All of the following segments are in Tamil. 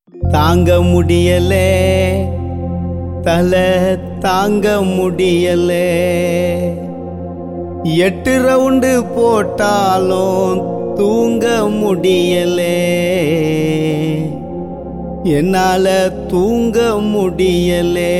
தாங்க முடியலே தலை தாங்க முடியலே எட்டு ரவுண்டு போட்டாலும் தூங்க முடியலே என்னால தூங்க முடியலே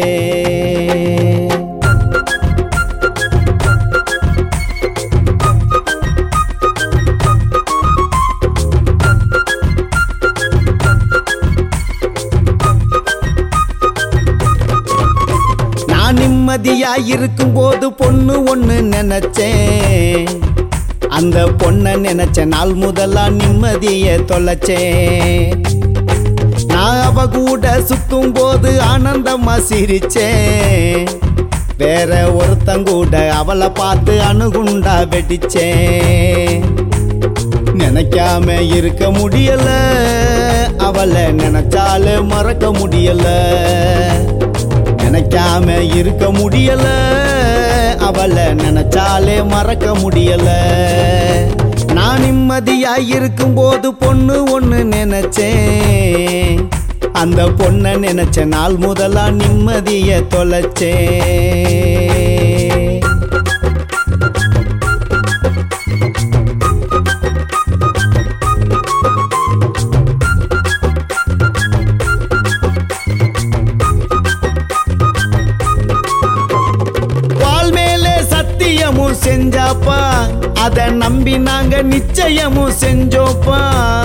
நான் நிம்மதியா இருக்கும் போது பொண்ணு ஒண்ணு நினைச்சேன் அந்த பொண்ண நினைச்ச நாள் முதலா நிம்மதிய தொலைச்சேன் நான் அவ கூட சுத்தும் போது ஆனந்தமா சிரிச்சேன் வேற ஒருத்தங்கூட அவளை பார்த்து அணுகுண்டா வெடிச்சேன் நினைக்காம இருக்க முடியல அவளை நினைச்சாலே மறக்க முடியல நினைக்காம இருக்க முடியல அவளை நினைச்சாலே மறக்க முடியல நான் நிம்மதியா இருக்கும் போது பொண்ணு ஒண்ணு நினைச்சேன் அந்த பொண்ண நினைச்ச நாள் முதலா நிம்மதிய தொலைச்சேன் வால் மேலே சத்தியமும் செஞ்சாப்பா அத நம்பி நாங்க நிச்சயமும் செஞ்சோப்பா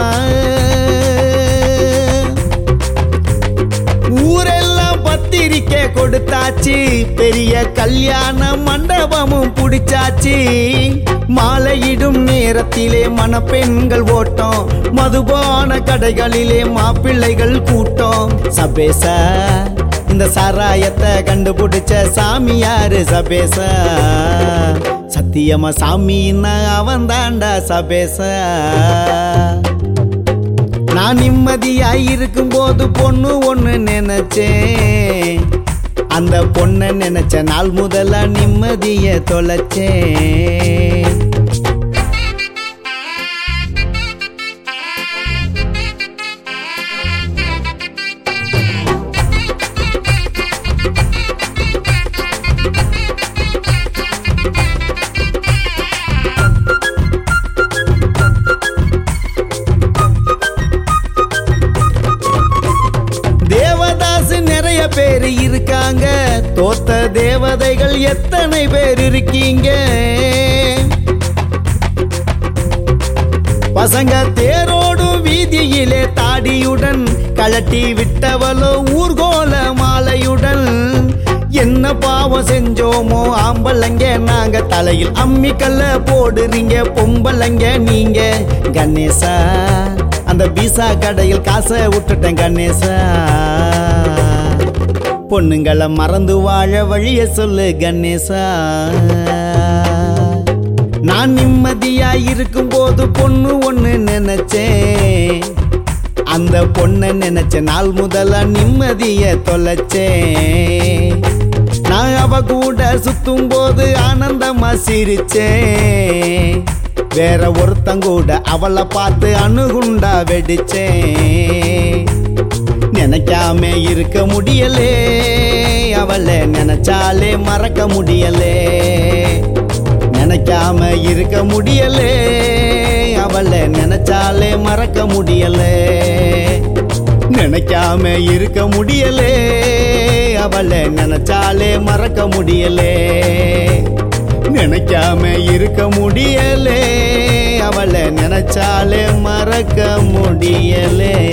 ஊரெல்லாம் பத்திரிக்கை கொடுத்தாச்சு பெரிய கல்யாண மண்டபமும் புடிச்சாச்சு மாலையிடும் நேரத்திலே மணப்பெண்கள் ஓட்டம் மதுபான கடைகளிலே மாப்பிள்ளைகள் கூட்டம் சபேசா இந்த சாராயத்தை கண்டுபிடிச்ச சாமியாரு சபேசா சத்தியமா சாமின்னா அவன் தாண்டா சபேசா நான் நிம்மதியாய் இருக்கும் போது பொண்ணு ஒண்ணு நினைச்சேன் அந்த பொண்ணை நினைச்ச நாள் முதல்ல நிம்மதிய தொலைச்சேன் தேவதாசு நிறைய பேர் இருக்காங்க தோத்த தேவதைகள் எத்தனை பேர் இருக்கீங்க பசங்க தேரோடும் வீதியிலே தாடியுடன் கழட்டி விட்டவளோ ஊர்கோல மாலையுடன் என்ன பாவம் செஞ்சோமோ ஆம்பளைங்க நாங்க தலையில் அம்மிக்கல்ல போடுறீங்க பொம்பளைங்க நீங்க கணேசா அந்த பீசா கடையில் காசை விட்டுட்டேன் கணேசா பொண்ணுங்களை மறந்து வாழ வழிய சொல்லு கணேசா நான் நிம்மதியா இருக்கும் போது பொண்ணு ஒண்ணு நினைச்சேன் அந்த பொண்ணை நினைச்ச நாள் முதலா நிம்மதிய தொலைச்சேன் நான் அவ கூட சுத்தும் போது ஆனந்தமா சிரிச்சேன் வேற ஒருத்தங்கூட அவளை பார்த்து அணுகுண்டா வெடிச்சேன் நினைக்காம இருக்க முடியலே அவளை நினைச்சாலே மறக்க முடியலே நினைக்காம இருக்க முடியலே அவளை நினைச்சாலே மறக்க முடியலே நினைக்காம இருக்க முடியலே அவளை நினைச்சாலே மறக்க முடியலே நினைக்காம இருக்க முடியலே அவளை நினைச்சாலே மறக்க முடியலே